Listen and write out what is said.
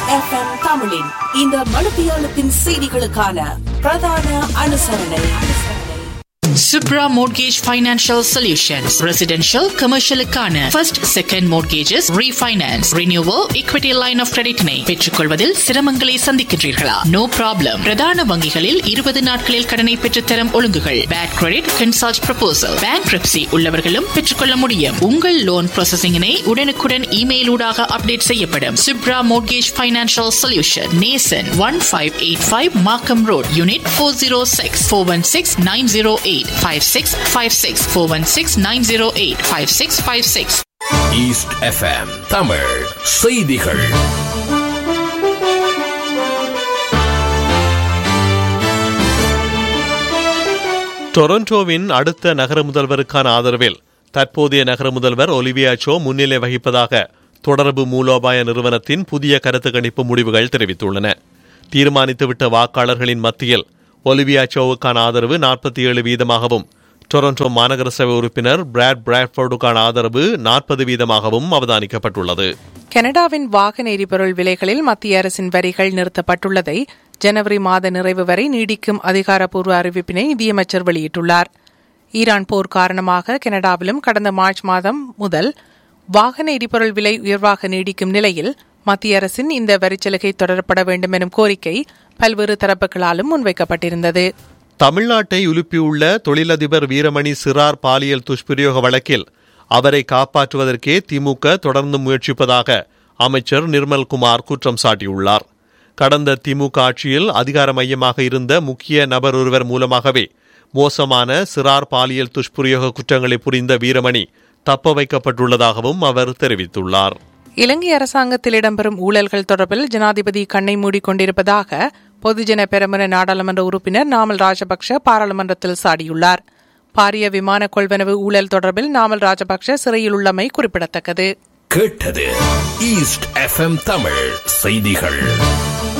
FM தமிழின் இந்த மணித்தியாலத்தின் செய்திகளுக்கான பிரதான அனுசரணை Subra Mortgage Financial Solutions. Residential, commercial க்கான first, second mortgages, refinance, renewal, equity line of credit னை பெற்றுக்கொள்வதில் சிரமங்களை சந்திக்கின்றீர்களா நோ ப்ராப்ளம் பிரதான வங்கிகளில் இருபது நாட்களில் கடனை பெற்றுத்தரும் ஒழுங்குகள் bad credit consult proposal bankruptcy உள்ளவர்களும் பெற்றுக்கொள்ள முடியும் உங்கள் லோன் ப்ராசஸிங்கினை உடனுக்குடன் இமெயில் ஊடாக அப்டேட் செய்யப்படும் Subra Mortgage Financial Solution நேசன் one five eight five Markham road unit four zero six four one six nine zero eight five six five six four one six nine zero eight five six five six east FM Tamil செய்திகள் டொரண்டோவின் அடுத்த நகர முதல்வருக்கான ஆதரவில் தற்போதைய நகர முதல்வர் Olivia so முன்னிலை வகிப்பதாக தொடர்பு மூலோபாய நிறுவனத்தின் புதிய கருத்து கணிப்பு முடிவுகள் தெரிவித்துள்ளன தீர்மானித்துவிட்ட வாக்காளர்களின் மத்தியில் ஒலிவியா சோவுக்கான ஆதரவு நாற்பத்தி ஏழு வீதமாகவும் டொரண்டோ மாநகர சபை உறுப்பினர் பிராட் பிராட்ஃபோர்டுக்கான ஆதரவு நாற்பது வீதமாகவும் அவதானிக்கப்பட்டுள்ளது கனடாவின் வாகன எரிபொருள் விலைகளில் மத்திய அரசின் வரிகள் நிறுத்தப்பட்டுள்ளதை ஜனவரி மாத நிறைவு வரை நீடிக்கும் அதிகாரப்பூர்வ அறிவிப்பினை நிதியமைச்சர் வெளியிட்டுள்ளார் ஈரான் போர் காரணமாக கனடாவிலும் கடந்த மார்ச் மாதம் முதல் வாகன எரிபொருள் விலை உயர்வாக நீடிக்கும் நிலையில் மத்திய அரசின் இந்த வரிச்சலுகை தொடரப்பட வேண்டும் எனும் கோரிக்கை பல்வேறு தரப்புகளாலும் முன்வைக்கப்பட்டிருந்தது தமிழ்நாட்டை உலுப்பியுள்ள தொழிலதிபர் வீரமணி சிறார் பாலியல் துஷ்பிரயோக வழக்கில் அவரை காப்பாற்றுவதற்கே திமுக தொடர்ந்து முயற்சிப்பதாக அமைச்சர் நிர்மல்குமார் குற்றம் சாட்டியுள்ளார் கடந்த திமுக ஆட்சியில் அதிகார மையமாக இருந்த முக்கிய நபர் ஒருவர் மூலமாகவே மோசமான சிறார் பாலியல் துஷ்பிரயோக குற்றங்களை புரிந்த வீரமணி தப்ப வைக்கப்பட்டுள்ளதாகவும் அவர் தெரிவித்துள்ளார் இலங்கை அரசாங்கத்தில் இடம்பெறும் ஊழல்கள் தொடர்பில் ஜனாதிபதி கண்ணை மூடிக்கொண்டிருப்பதாக பொதுஜன பெரமுன நாடாளுமன்ற உறுப்பினர் நாமல் ராஜபக்ஷ பாராளுமன்றத்தில் சாடியுள்ளார் பாரிய விமான கொள்வனவு ஊழல் தொடர்பில் நாமல் ராஜபக்ஷ சிறையில் உள்ளமை குறிப்பிடத்தக்கது கேட்டது ஈஸ்ட் எஃப்எம் தமிழ் செய்திகள்